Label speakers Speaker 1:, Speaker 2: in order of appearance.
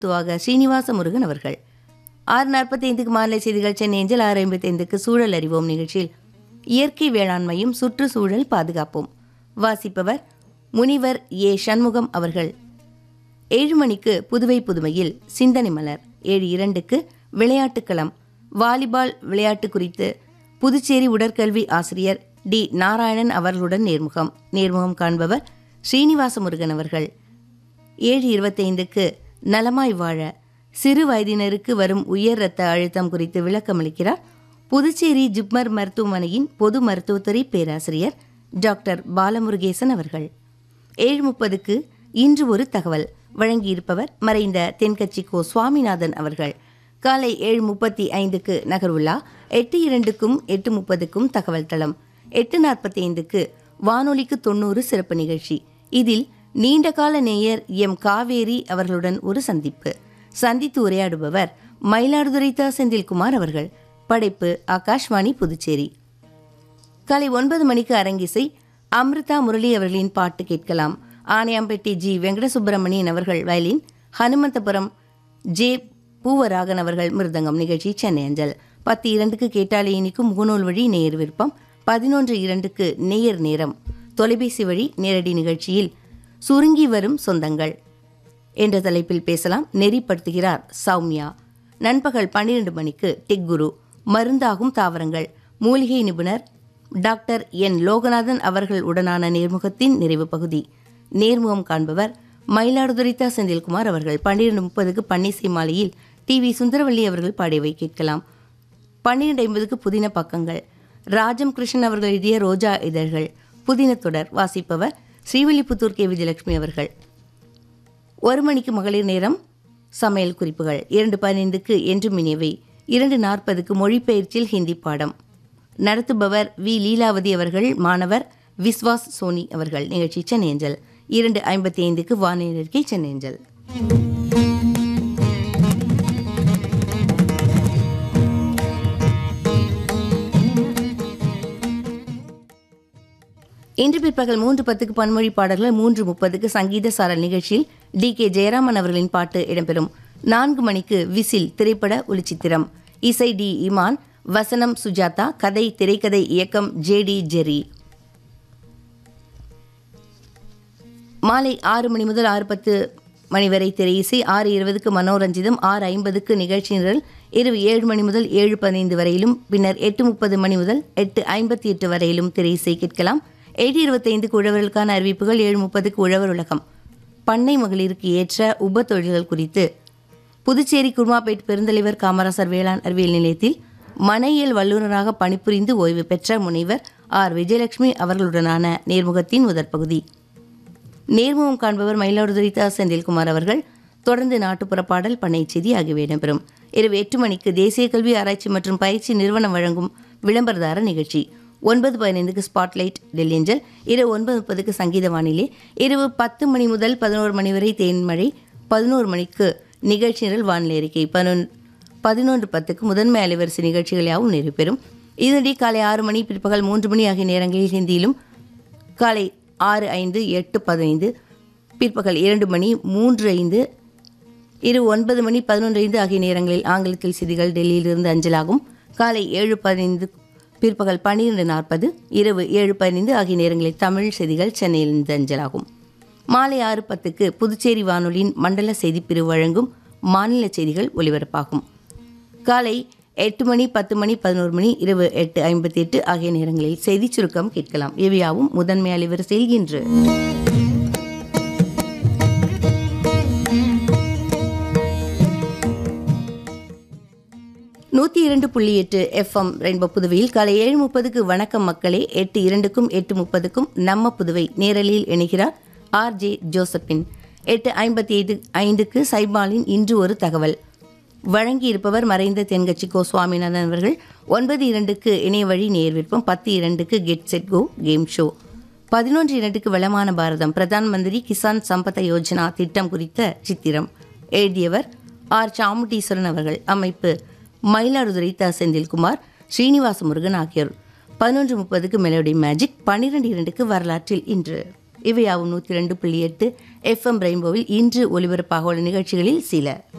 Speaker 1: துவாக ஸ்ரீனிவாச முருகன் அவர்கள் ஆறு நாற்பத்தைந்துக்கு மாநில செய்திகள் சென்னை ஏஞ்சல் ஆறு ஐம்பத்தைந்துக்கு சூழல் அறிவோம் நிகழ்ச்சியில் இயற்கை வேளாண்மையும் சுற்றுச்சூழல் பாதுகாப்போம் வாசிப்பவர் முனிவர் ஏ சண்முகம் அவர்கள் ஏழு மணிக்கு புதுவை புதுமையில் சிந்தனை மலர் ஏழு இரண்டுக்கு விளையாட்டுக்களம் வாலிபால் விளையாட்டு குறித்து புதுச்சேரி உடற்கல்வி ஆசிரியர் டி நாராயணன் அவர்களுடன் நேர்முகம் நேர்முகம் காண்பவர் ஸ்ரீனிவாச முருகன் அவர்கள் ஏழு இருபத்தைந்துக்கு நலமாய் வாழ சிறு வயதினருக்கு வரும் உயர் இரத்த அழுத்தம் குறித்து விளக்கமளிக்கிறார் புதுச்சேரி ஜிப்மர் மருத்துவமனையின் பொது மருத்துவத்துறை பேராசிரியர் டாக்டர் பாலமுருகேசன் அவர்கள் ஏழு முப்பதுக்கு இன்று ஒரு தகவல் வழங்கியிருப்பவர் மறைந்த தென்கட்சி கோ சுவாமிநாதன் அவர்கள் காலை ஏழு முப்பத்தி ஐந்துக்கு நகர்வுலா எட்டு இரண்டுக்கும் எட்டு முப்பதுக்கும் தகவல் தளம் எட்டு நாற்பத்தி ஐந்துக்கு வானொலிக்கு தொண்ணூறு சிறப்பு நிகழ்ச்சி இதில் நீண்டகால நேயர் எம் காவேரி அவர்களுடன் ஒரு சந்திப்பு சந்தித்து உரையாடுபவர் மயிலாடுதுறை தா செந்தில்குமார் அவர்கள் படைப்பு ஆகாஷ்வாணி புதுச்சேரி காலை ஒன்பது மணிக்கு அரங்கிசை அமிர்தா முரளி அவர்களின் பாட்டு கேட்கலாம் ஆனையாம்பேட்டை ஜி வெங்கடசுப்பிரமணியன் அவர்கள் வயலின் ஹனுமந்தபுரம் ஜே பூவராகன் அவர்கள் மிருதங்கம் நிகழ்ச்சி சென்னை அஞ்சல் பத்து இரண்டுக்கு கேட்டாலே இனிக்கும் முகநூல் வழி நேயர் விருப்பம் பதினொன்று இரண்டுக்கு நேயர் நேரம் தொலைபேசி வழி நேரடி நிகழ்ச்சியில் சுருங்கி வரும் சொந்தங்கள் என்ற தலைப்பில் பேசலாம் நெறிப்படுத்துகிறார் சௌமியா நண்பகல் பன்னிரண்டு மணிக்கு டெக் குரு மருந்தாகும் தாவரங்கள் மூலிகை நிபுணர் டாக்டர் என் லோகநாதன் அவர்கள் உடனான நேர்முகத்தின் நிறைவு பகுதி நேர்முகம் காண்பவர் மயிலாடுதுறை தா செந்தில்குமார் அவர்கள் பன்னிரண்டு முப்பதுக்கு பன்னிசை மாலையில் டி வி சுந்தரவல்லி அவர்கள் பாடியவை கேட்கலாம் பன்னிரண்டு ஐம்பதுக்கு புதின பக்கங்கள் ராஜம் கிருஷ்ணன் அவர்கள் எழுதிய ரோஜா இதழ்கள் புதின தொடர் வாசிப்பவர் ஸ்ரீவில்லிபுத்தூர் கே விஜயலட்சுமி அவர்கள் ஒரு மணிக்கு மகளிர் நேரம் சமையல் குறிப்புகள் இரண்டு பதினைந்துக்கு என்று மினியவை இரண்டு நாற்பதுக்கு மொழிபெயர்ச்சியில் ஹிந்தி பாடம் நடத்துபவர் வி லீலாவதி அவர்கள் மாணவர் விஸ்வாஸ் சோனி அவர்கள் நிகழ்ச்சி சென்னேஞ்சல் இரண்டு ஐம்பத்தி ஐந்துக்கு வானிலை சென்னேஞ்சல் இன்று பிற்பகல் மூன்று பத்துக்கு பன்மொழி பாடல்கள் மூன்று முப்பதுக்கு சங்கீத சாரல் நிகழ்ச்சியில் டி கே ஜெயராமன் அவர்களின் பாட்டு இடம்பெறும் நான்கு மணிக்கு விசில் திரைப்பட ஒளிச்சித்திரம் இசை டி இமான் வசனம் சுஜாதா கதை திரைக்கதை இயக்கம் ஜே டி ஜெரி மாலை ஆறு மணி முதல் ஆறு பத்து மணி வரை திரை இசை ஆறு இருபதுக்கு மனோரஞ்சிதம் ஆறு ஐம்பதுக்கு நிகழ்ச்சி நிரல் இரவு ஏழு மணி முதல் ஏழு பதினைந்து வரையிலும் பின்னர் எட்டு முப்பது மணி முதல் எட்டு ஐம்பத்தி எட்டு வரையிலும் திரை இசை கேட்கலாம் ஏழு இருபத்தைந்துக்கு உழவர்களுக்கான அறிவிப்புகள் ஏழு முப்பதுக்கு உழவர் உலகம் பண்ணை மகளிருக்கு ஏற்ற உப தொழில்கள் குறித்து புதுச்சேரி குருமாப்பேட் பெருந்தலைவர் காமராசர் வேளாண் அறிவியல் நிலையத்தில் மனையியல் வல்லுநராக பணிபுரிந்து ஓய்வு பெற்ற முனைவர் ஆர் விஜயலட்சுமி அவர்களுடனான நேர்முகத்தின் முதற் பகுதி நேர்முகம் காண்பவர் மயிலாடுதுறை தா செந்தில்குமார் அவர்கள் தொடர்ந்து நாட்டுப்புற பாடல் பண்ணை செய்தி ஆகியவை இடம்பெறும் இரவு எட்டு மணிக்கு தேசிய கல்வி ஆராய்ச்சி மற்றும் பயிற்சி நிறுவனம் வழங்கும் விளம்பரதார நிகழ்ச்சி ஒன்பது பதினைந்துக்கு ஸ்பாட்லைட் டெல்லியஞ்சல் இரவு ஒன்பது முப்பதுக்கு சங்கீத வானிலை இரவு பத்து மணி முதல் பதினோரு மணி வரை தேன்மழை பதினோரு மணிக்கு நிகழ்ச்சி நிரல் வானிலை அறிக்கை பதினொன்று பதினொன்று பத்துக்கு முதன்மை அலைவரிசை நிகழ்ச்சிகள் யாவும் நிறைவு பெறும் இதனிடையே காலை ஆறு மணி பிற்பகல் மூன்று மணி ஆகிய நேரங்களில் ஹிந்தியிலும் காலை ஆறு ஐந்து எட்டு பதினைந்து பிற்பகல் இரண்டு மணி மூன்று ஐந்து இரு ஒன்பது மணி பதினொன்று ஐந்து ஆகிய நேரங்களில் ஆங்கிலத்தில் செய்திகள் டெல்லியிலிருந்து அஞ்சலாகும் காலை ஏழு பதினைந்து பிற்பகல் பன்னிரெண்டு நாற்பது இரவு ஏழு பதினைந்து ஆகிய நேரங்களில் தமிழ் செய்திகள் சென்னையிலிருந்து அஞ்சலாகும் மாலை ஆறு பத்துக்கு புதுச்சேரி வானொலியின் மண்டல செய்திப்பிரிவு வழங்கும் மாநில செய்திகள் ஒலிபரப்பாகும் காலை எட்டு மணி பத்து மணி பதினோரு மணி இரவு எட்டு ஐம்பத்தி எட்டு ஆகிய நேரங்களில் செய்திச் சுருக்கம் கேட்கலாம் இவையாவும் முதன்மை அலைவரிசையில் இன்று நூற்றி இரண்டு புள்ளி எட்டு எஃப்எம் ரெயின்போ புதுவையில் காலை ஏழு முப்பதுக்கு வணக்கம் மக்களே எட்டு இரண்டுக்கும் எட்டு முப்பதுக்கும் நம்ம புதுவை நேரலில் இணைகிறார் ஆர் ஜே ஜோசப்பின் எட்டு ஐம்பத்தி ஐந்து ஐந்துக்கு சைபாலின் இன்று ஒரு தகவல் வழங்கியிருப்பவர் மறைந்த தென்கட்சி கோ சுவாமிநாதன் அவர்கள் ஒன்பது இரண்டுக்கு இணைய வழி நேர் விருப்பம் பத்து இரண்டுக்கு get set go game show பதினொன்று இரண்டுக்கு வளமான பாரதம் பிரதான் மந்திரி கிசான் சம்பத யோஜனா திட்டம் குறித்த சித்திரம் எழுதியவர் ஆர் சாமுண்டீஸ்வரன் அவர்கள் அமைப்பு மயிலாடுதுறை த செந்தில்குமார் ஸ்ரீனிவாச முருகன் ஆகியோர் பதினொன்று முப்பதுக்கு மெலோடி மேஜிக் பன்னிரெண்டு இரண்டுக்கு வரலாற்றில் இன்று இவையாவும் நூற்றி ரெண்டு புள்ளி எட்டு எஃப்எம் ரெயின்போவில் இன்று ஒலிபரப்பாக உள்ள நிகழ்ச்சிகளில் சில